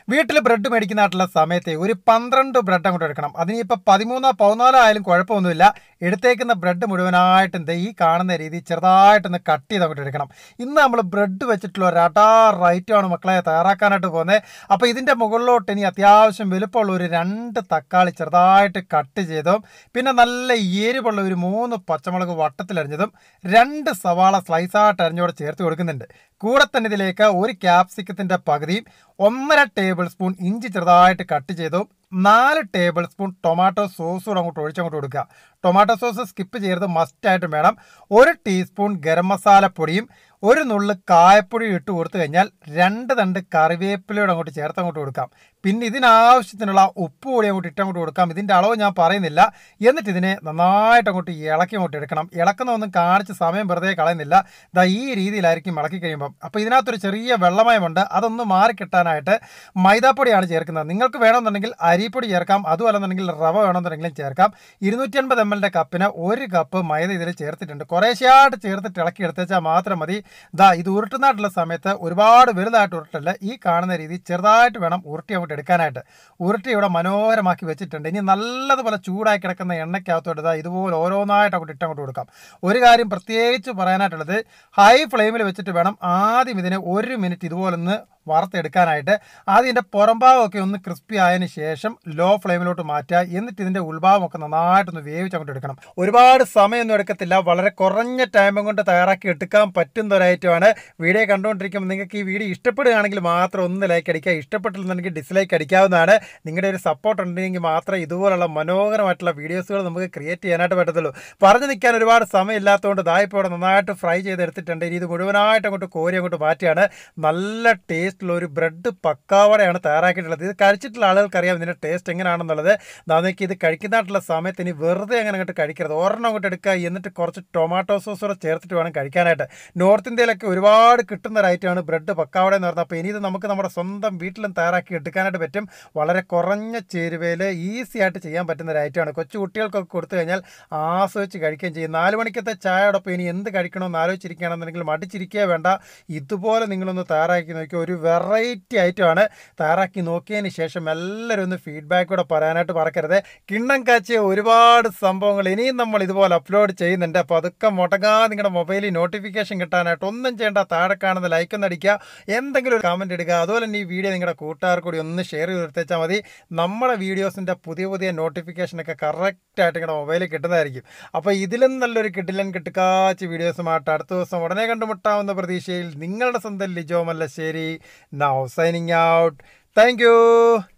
വീട്ടിൽ ബ്രെഡ് മേടിക്കുന്നതായിട്ടുള്ള സമയത്ത് ഒരു പന്ത്രണ്ട് ബ്രെഡ് അങ്ങോട്ട് എടുക്കണം അതിനിപ്പോൾ പതിമൂന്നോ പതിനാലോ ആയാലും കുഴപ്പമൊന്നുമില്ല എടുത്തേക്കുന്ന ബ്രെഡ് മുഴുവനായിട്ടും ദേ ഈ കാണുന്ന രീതി ചെറുതായിട്ടൊന്ന് കട്ട് ചെയ്ത് അങ്ങോട്ട് എടുക്കണം ഇന്ന് നമ്മൾ ബ്രെഡ് വെച്ചിട്ടുള്ള ഒരു അടാ റൈറ്റാണ് മക്കളെ തയ്യാറാക്കാനായിട്ട് പോകുന്നത് അപ്പോൾ ഇതിൻ്റെ മുകളിലോട്ട് ഇനി അത്യാവശ്യം വലുപ്പമുള്ള ഒരു രണ്ട് തക്കാളി ചെറുതായിട്ട് കട്ട് ചെയ്തും പിന്നെ നല്ല എരിവുള്ള ഒരു മൂന്ന് പച്ചമുളക് വട്ടത്തിലരിഞ്ഞതും രണ്ട് സവാള സ്ലൈസായിട്ട് അരിഞ്ഞോടെ ചേർത്ത് കൊടുക്കുന്നുണ്ട് കൂടെ തന്നെ ഇതിലേക്ക് ഒരു ക്യാപ്സിക്കത്തിൻ്റെ പകുതിയും ഒന്നര ടേബിൾ സ്പൂൺ ഇഞ്ചി ചെറുതായിട്ട് കട്ട് ചെയ്തും നാല് ടേബിൾ സ്പൂൺ ടൊമാറ്റോ സോസ് കൂടെ അങ്ങോട്ട് ഒഴിച്ചങ്ങോട്ട് കൊടുക്കുക ടൊമാറ്റോ സോസ് സ്കിപ്പ് ചെയ്ത് മസ്റ്റായിട്ടും വേണം ഒരു ടീസ്പൂൺ ഗരം മസാല പൊടിയും ഒരു നുള്ള് കായപ്പൊടി ഇട്ട് കൊടുത്തു കഴിഞ്ഞാൽ രണ്ട് തണ്ട് കറിവേപ്പിലയോട് അങ്ങോട്ട് ചേർത്ത് അങ്ങോട്ട് കൊടുക്കാം പിന്നെ ഇതിനാവശ്യത്തിനുള്ള ഉപ്പ് കൂടി അങ്ങോട്ട് ഇട്ടങ്ങോട്ട് കൊടുക്കാം ഇതിൻ്റെ അളവ് ഞാൻ പറയുന്നില്ല എന്നിട്ട് ഇതിനെ നന്നായിട്ട് അങ്ങോട്ട് ഇളക്കി അങ്ങോട്ട് എടുക്കണം ഇളക്കുന്നതൊന്നും കാണിച്ച് സമയം വെറുതെ കളയുന്നില്ല ദാ ഈ രീതിയിലായിരിക്കും ഇളക്കി കഴിയുമ്പം അപ്പോൾ ഇതിനകത്തൊരു ചെറിയ വെള്ളമയമുണ്ട് അതൊന്ന് മാറിക്കിട്ടാനായിട്ട് മൈദാപ്പൊടിയാണ് ചേർക്കുന്നത് നിങ്ങൾക്ക് വേണമെന്നുണ്ടെങ്കിൽ അരിപ്പൊടി ചേർക്കാം അതുമല്ലെന്നുണ്ടെങ്കിൽ റവ വേണമെന്നുണ്ടെങ്കിലും ചേർക്കാം ഇരുന്നൂറ്റി അൻപത് എം എല്ലിൻ്റെ കപ്പിന് ഒരു കപ്പ് മൈദ ഇതിൽ ചേർത്തിട്ടുണ്ട് കുറേശ്ശെയായിട്ട് ചേർത്തിട്ട് ഇളക്കി എടുത്തേച്ചാൽ മാത്രം മതി ദാ ഇത് ഉരുട്ടുന്നതായിട്ടുള്ള സമയത്ത് ഒരുപാട് വലുതായിട്ട് ഉരുട്ടല്ല ഈ കാണുന്ന രീതി ചെറുതായിട്ട് വേണം ഉരുട്ടി അങ്ങോട്ട് എടുക്കാനായിട്ട് ഉരുട്ടി ഇവിടെ മനോഹരമാക്കി വെച്ചിട്ടുണ്ട് ഇനി നല്ലതുപോലെ ചൂടായി കിടക്കുന്ന എണ്ണയ്ക്കകത്തോട്ട് ഇതാ ഇതുപോലെ ഓരോന്നായിട്ട് അങ്ങോട്ട് ഇട്ടങ്ങോട്ട് കൊടുക്കാം ഒരു കാര്യം പ്രത്യേകിച്ച് പറയാനായിട്ടുള്ളത് ഹൈ ഫ്ലെയിമിൽ വെച്ചിട്ട് വേണം ആദ്യം ഇതിനെ ഒരു മിനിറ്റ് ഇതുപോലെ ഒന്ന് വറുത്തെടുക്കാനായിട്ട് ആദ്യം ഇതിൻ്റെ പുറംഭാഗമൊക്കെ ഒന്ന് ക്രിസ്പി ആയതിനു ശേഷം ലോ ഫ്ലെയിമിലോട്ട് മാറ്റുക എന്നിട്ട് ഇതിൻ്റെ ഉൾഭാഗമൊക്കെ നന്നായിട്ടൊന്ന് വേവിച്ച് അങ്ങോട്ട് എടുക്കണം ഒരുപാട് സമയമൊന്നും എടുക്കത്തില്ല വളരെ കുറഞ്ഞ ടൈം കൊണ്ട് തയ്യാറാക്കി എടുക്കാൻ പറ്റുന്ന ഒരു ഐറ്റമാണ് വീഡിയോ കണ്ടുകൊണ്ടിരിക്കുമ്പോൾ നിങ്ങൾക്ക് ഈ വീഡിയോ ഇഷ്ടപ്പെടുകയാണെങ്കിൽ മാത്രം ഒന്ന് ലൈക്ക് അടിക്കുക ഇഷ്ടപ്പെട്ടില്ലെന്നുണ്ടെങ്കിൽ ഡിസ്ലൈക്ക് അടിക്കാവുന്നതാണ് നിങ്ങളുടെ ഒരു സപ്പോർട്ട് ഉണ്ടെങ്കിൽ മാത്രമേ ഇതുപോലുള്ള മനോഹരമായിട്ടുള്ള വീഡിയോസുകൾ നമുക്ക് ക്രിയേറ്റ് ചെയ്യാനായിട്ട് പറ്റത്തുള്ളൂ പറഞ്ഞു നിൽക്കാൻ ഒരുപാട് സമയം ഇല്ലാത്തതുകൊണ്ട് ദായിപ്പോൾ ഇവിടെ നന്നായിട്ട് ഫ്രൈ ചെയ്തെടുത്തിട്ടുണ്ട് ഇനി ഇത് മുഴുവനായിട്ട് അങ്ങോട്ട് കോരി അങ്ങോട്ട് മാറ്റിയാണ് നല്ല ടേസ്റ്റുള്ള ഒരു ബ്രെഡ് പക്കാവടയാണ് തയ്യാറാക്കിയിട്ടുള്ളത് ഇത് കഴിച്ചിട്ടുള്ള ആളുകൾക്കറിയാം ഇതിൻ്റെ ടേസ്റ്റ് എങ്ങനെയാണെന്നുള്ളത് നമുക്ക് ഇത് കഴിക്കുന്നതായിട്ടുള്ള സമയത്ത് ഇനി വെറുതെ അങ്ങനെ അങ്ങോട്ട് കഴിക്കരുത് ഒരെണ്ണം അങ്ങോട്ട് എടുക്കുക എന്നിട്ട് കുറച്ച് ടൊമാറ്റോ സോസ് കൂടെ ചേർത്തിട്ട് വേണം കഴിക്കാനായിട്ട് നോർത്ത് ഇന്ത്യയിലൊക്കെ ഒരുപാട് കിട്ടുന്ന ഒരു ഐറ്റമാണ് ബ്രെഡ് പക്കാവട എന്ന് പറഞ്ഞാൽ അപ്പോൾ ഇനി ഇത് നമുക്ക് നമ്മുടെ സ്വന്തം വീട്ടിലും തയ്യാറാക്കി എടുക്കാനായിട്ട് പറ്റും വളരെ കുറഞ്ഞ ചേരുവയിൽ ഈസി ആയിട്ട് ചെയ്യാൻ പറ്റുന്ന ഒരു ഐറ്റമാണ് കൊച്ചു കുട്ടികൾക്കൊക്കെ കൊടുത്തു കഴിഞ്ഞാൽ ആസ്വദിച്ച് കഴിക്കുകയും ചെയ്യും നാല് മണിക്കത്തെ ചായയോടൊപ്പം ഇനി എന്ത് കഴിക്കണമെന്ന് ആലോചിച്ചിരിക്കുകയാണെന്നുണ്ടെങ്കിൽ മടിച്ചിരിക്കുക വേണ്ട ഇതുപോലെ നിങ്ങളൊന്ന് തയ്യാറാക്കി നോക്കി ഒരു വെറൈറ്റി ഐറ്റമാണ് തയ്യാറാക്കി നോക്കിയതിന് ശേഷം എല്ലാവരും ഒന്ന് ഫീഡ്ബാക്ക് കൂടെ പറയാനായിട്ട് മറക്കരുത് കിണ്ണം കാച്ചിയ ഒരുപാട് സംഭവങ്ങൾ ഇനിയും നമ്മൾ ഇതുപോലെ അപ്ലോഡ് ചെയ്യുന്നുണ്ട് അപ്പോൾ അതൊക്കെ മുടങ്ങാതെ നിങ്ങളുടെ മൊബൈലിൽ നോട്ടിഫിക്കേഷൻ കിട്ടാനായിട്ട് ഒന്നും ചെയ്യേണ്ട താഴെ കാണുന്ന ലൈക്ക് ഒന്ന് അടിക്കുക എന്തെങ്കിലും ഒരു കമൻറ്റ് ഇടുക അതുപോലെ തന്നെ ഈ വീഡിയോ നിങ്ങളുടെ കൂട്ടുകാർക്ക് കൂടി ഒന്ന് ഷെയർ ചെയ്ത് കൊടുത്തേച്ചാൽ മതി നമ്മുടെ വീഡിയോസിൻ്റെ പുതിയ പുതിയ നോട്ടിഫിക്കേഷനൊക്കെ കറക്റ്റായിട്ട് നിങ്ങളുടെ മൊബൈലിൽ കിട്ടുന്നതായിരിക്കും അപ്പോൾ ഇതിലും നല്ലൊരു കിട്ടില്ലൻ കിട്ടുക്കാച്ച് വീഡിയോസുമായിട്ട് അടുത്ത ദിവസം ഉടനെ കണ്ടുമുട്ടാവുന്ന പ്രതീക്ഷയിൽ നിങ്ങളുടെ സ്വന്തം Lijo Mallassery now signing out thank